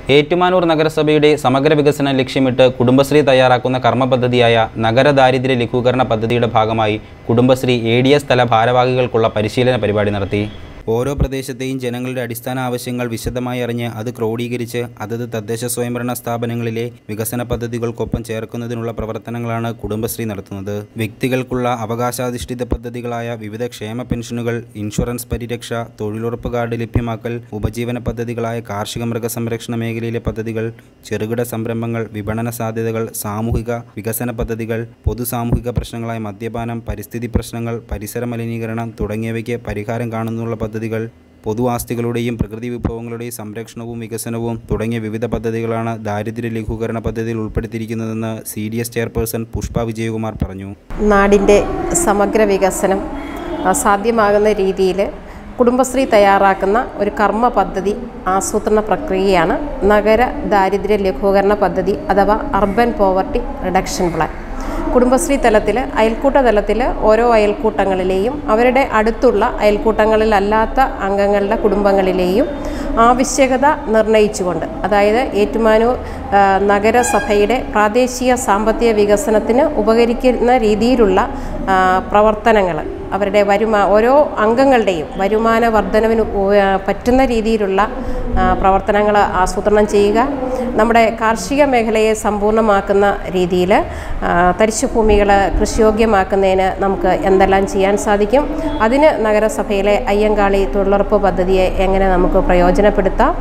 ഏറ്റുമാനൂർ നഗരസഭയുടെ സമഗ്ര വികസനം ലക്ഷ്യമിട്ട് കുടുംബശ്രീ തയ്യാറാക്കുന്ന കർമ്മ പദ്ധതിയായ നഗര ദാരിദ്ര്യ ലഘൂകരണ പദ്ധതിയുടെ ഭാഗമായി കുടുംബശ്രീ എ ഡി എസ് തല ഭാരവാഹികൾക്കുള്ള പരിശീലന പരിപാടി നടത്തി ഓരോ പ്രദേശത്തെയും ജനങ്ങളുടെ അടിസ്ഥാന ആവശ്യങ്ങൾ വിശദമായി അറിഞ്ഞ് അത് ക്രോഡീകരിച്ച് അതത് തദ്ദേശ സ്വയംഭരണ സ്ഥാപനങ്ങളിലെ വികസന പദ്ധതികൾക്കൊപ്പം ചേർക്കുന്നതിനുള്ള പ്രവർത്തനങ്ങളാണ് കുടുംബശ്രീ നടത്തുന്നത് വ്യക്തികൾക്കുള്ള അവകാശാധിഷ്ഠിത പദ്ധതികളായ വിവിധ ക്ഷേമ പെൻഷനുകൾ ഇൻഷുറൻസ് പരിരക്ഷ തൊഴിലുറപ്പ് കാർഡ് ലഭ്യമാക്കൽ ഉപജീവന പദ്ധതികളായ കാർഷിക മൃഗസംരക്ഷണ മേഖലയിലെ പദ്ധതികൾ ചെറുകിട സംരംഭങ്ങൾ വിപണന സാധ്യതകൾ സാമൂഹിക വികസന പദ്ധതികൾ പൊതു സാമൂഹിക പ്രശ്നങ്ങളായ മദ്യപാനം പരിസ്ഥിതി പ്രശ്നങ്ങൾ പരിസര മലിനീകരണം തുടങ്ങിയവയ്ക്ക് പരിഹാരം കാണുന്നുള്ള പദ്ധതികൾ പൊതു ആസ്തികളുടെയും പ്രകൃതി വിഭവങ്ങളുടെയും സംരക്ഷണവും വികസനവും തുടങ്ങിയ വിവിധ പദ്ധതികളാണ് ദാരിദ്ര്യ ലഘൂകരണ പദ്ധതിയിൽ ഉൾപ്പെടുത്തിയിരിക്കുന്നതെന്ന് C D S chairperson Pushpa Vijayakumar പറഞ്ഞു നാടിൻ്റെ സമഗ്ര വികസനം ആ, സാധ്യമാകുന്ന രീതിയിൽ കുടുംബശ്രീ തയ്യാറാക്കുന്ന ഒരു കർമ്മ പദ്ധതി ആസൂത്രണ പ്രക്രിയയാണ് നഗര ദാരിദ്ര്യ ലഘൂകരണ പദ്ധതി അഥവാ urban poverty reduction plan Kudumbashree തലത്തിൽ അയൽക്കൂട്ട തലത്തിൽ ഓരോ അയൽക്കൂട്ടങ്ങളിലെയും അവരുടെ അടുത്തുള്ള അയൽക്കൂട്ടങ്ങളിലല്ലാത്ത അംഗങ്ങളുടെ കുടുംബങ്ങളിലെയും ആവശ്യകത നിർണയിച്ചുകൊണ്ട് അതായത് ഏറ്റുമാനൂർ ആ, നഗരസഭയുടെ പ്രാദേശിക സാമ്പത്തിക വികസനത്തിന് ഉപകരിക്കുന്ന രീതിയിലുള്ള പ്രവർത്തനങ്ങൾ അവരുടെ വരുമാ ഓരോ അംഗങ്ങളുടെയും വരുമാന വർധനവിന് ഉ- ആ, പറ്റുന്ന രീതിയിലുള്ള പ്രവർത്തനങ്ങൾ ആസൂത്രണം ചെയ്യുക നമ്മുടെ കാർഷിക മേഖലയെ സമ്പൂർണ്ണമാക്കുന്ന രീതിയിൽ തരിശുഭൂമികൾ കൃഷിയോഗ്യമാക്കുന്നതിന് നമുക്ക് എന്തെല്ലാം ചെയ്യാൻ സാധിക്കും അതിന് നഗരസഭയിലെ അയ്യങ്കാളി തൊഴിലുറപ്പ് പദ്ധതിയെ എങ്ങനെ നമുക്ക് പ്രയോജനപ്പെടുത്താം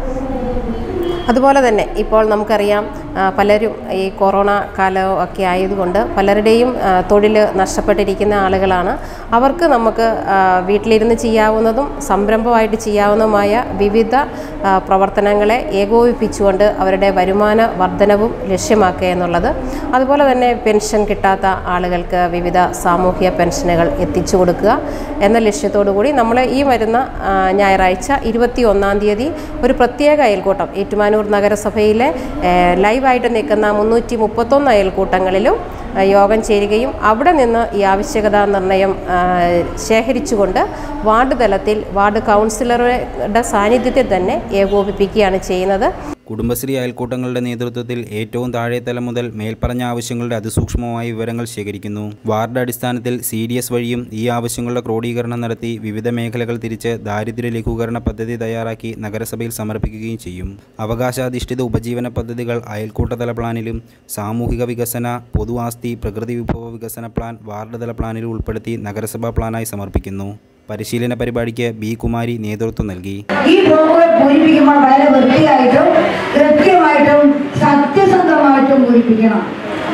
അതുപോലെ തന്നെ ഇപ്പോൾ നമുക്കറിയാം ആ, പലരും ഈ കൊറോണ കാലം ഒക്കെ ആയതുകൊണ്ട് പലരുടെയും ആ, തൊഴിൽ നഷ്ടപ്പെട്ടിരിക്കുന്ന ആളുകളാണ് അവർക്ക് നമുക്ക് ആ, വീട്ടിലിരുന്ന് ചെയ്യാവുന്നതും സംരംഭമായിട്ട് ചെയ്യാവുന്നതുമായ വിവിധ ആ, പ്രവർത്തനങ്ങളെ ഏകോപിപ്പിച്ചുകൊണ്ട് അവരുടെ വരുമാന വർധനവും ലക്ഷ്യമാക്കുക എന്നുള്ളത് അതുപോലെ തന്നെ പെൻഷൻ കിട്ടാത്ത ആളുകൾക്ക് വിവിധ സാമൂഹ്യ പെൻഷനുകൾ എത്തിച്ചു കൊടുക്കുക എന്ന ലക്ഷ്യത്തോടു കൂടി നമ്മൾ ഈ വരുന്ന ആ, ഞായറാഴ്ച ഇരുപത്തി ഒന്നാം തീയതി ഒരു പ്രത്യേക അയൽക്കൂട്ടം ഏറ്റുമാനൂർ നഗരസഭയിലെ ഏഹ്, ലൈവായിട്ട് നിൽക്കുന്ന മുന്നൂറ്റി മുപ്പത്തൊന്ന് അയൽക്കൂട്ടങ്ങളിലും ആ, യോഗം ചേരുകയും അവിടെ നിന്ന് ഈ ആവശ്യകതാ നിർണയം ആ, ശേഖരിച്ചുകൊണ്ട് വാർഡ് തലത്തിൽ വാർഡ് കൗൺസിലറുടെ സാന്നിധ്യത്തിൽ തന്നെ ഏകോപിപ്പിക്കുകയാണ് ചെയ്യുന്നത് കുടുംബശ്രീ അയൽക്കൂട്ടങ്ങളുടെ നേതൃത്വത്തിൽ ഏറ്റവും താഴെത്തലം മുതൽ മേൽപ്പറഞ്ഞ ആവശ്യങ്ങളുടെ അതിസൂക്ഷ്മമായ വിവരങ്ങൾ ശേഖരിക്കുന്നു വാർഡ് അടിസ്ഥാനത്തിൽ സി ഡി എസ് വഴിയും ഈ ആവശ്യങ്ങളുടെ ക്രോഡീകരണം നടത്തി വിവിധ മേഖലകൾ തിരിച്ച് ദാരിദ്ര്യ ലഘൂകരണ പദ്ധതി തയ്യാറാക്കി നഗരസഭയിൽ സമർപ്പിക്കുകയും ചെയ്യും അവകാശാധിഷ്ഠിത ഉപജീവന പദ്ധതികൾ അയൽക്കൂട്ടതല പ്ലാനിലും സാമൂഹിക വികസന പൊതു ആസ്തി പ്രകൃതി വിഭവ വികസന പ്ലാൻ വാർഡ് തല പ്ലാനിലും ഉൾപ്പെടുത്തി നഗരസഭാ പ്ലാനായി സമർപ്പിക്കുന്നു പരിശീലന പരിപാടിക്ക് ബി കുമാരി നേതൃത്വം നൽകി ഈ ഫോമുകൾ പൂരിപ്പിക്കുമ്പോൾ വളരെ വൃത്തിയായിട്ടും കൃത്യമായിട്ടും സത്യസന്ധമായിട്ടും പൂരിപ്പിക്കണം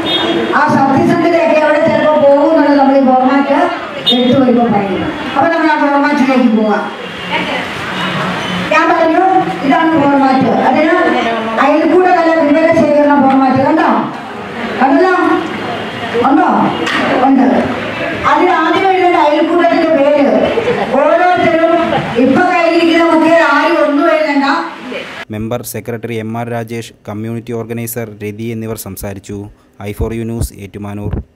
ആ സത്യസന്ധതയൊക്കെ അവിടെ ചിലപ്പോൾ പോകും എന്നുള്ളത് നമ്മൾ ഈ ഫോർമാറ്റ് എടുത്തു വരുമ്പോൾ പറയുന്നത് അപ്പൊ നമ്മൾ ആ ഫോർമാറ്റിലേക്ക് പോവാം ഞാൻ പറഞ്ഞു ഇതാണ് ഫോർമാറ്റ് അതിന് അയൽക്കൂട്ട തല വിവര ശേഖരണ ഫോർമാറ്റ് കണ്ടോ കണ്ടല്ലോ ഉണ്ടോ ഉണ്ട് അതിൽ ആദ്യം എഴുതേണ്ട അയൽക്കൂട്ടത്തിന്റെ പേര് ഓരോരുത്തരും ഇപ്പൊ കയ്യിരിക്കുന്ന മുഖ്യ ആരും ഒന്നും എഴുതണ്ട member secretary M R Rajesh community organiser Rathi എന്നിവർ സംസാരിച്ചു I for you news Ettumanoor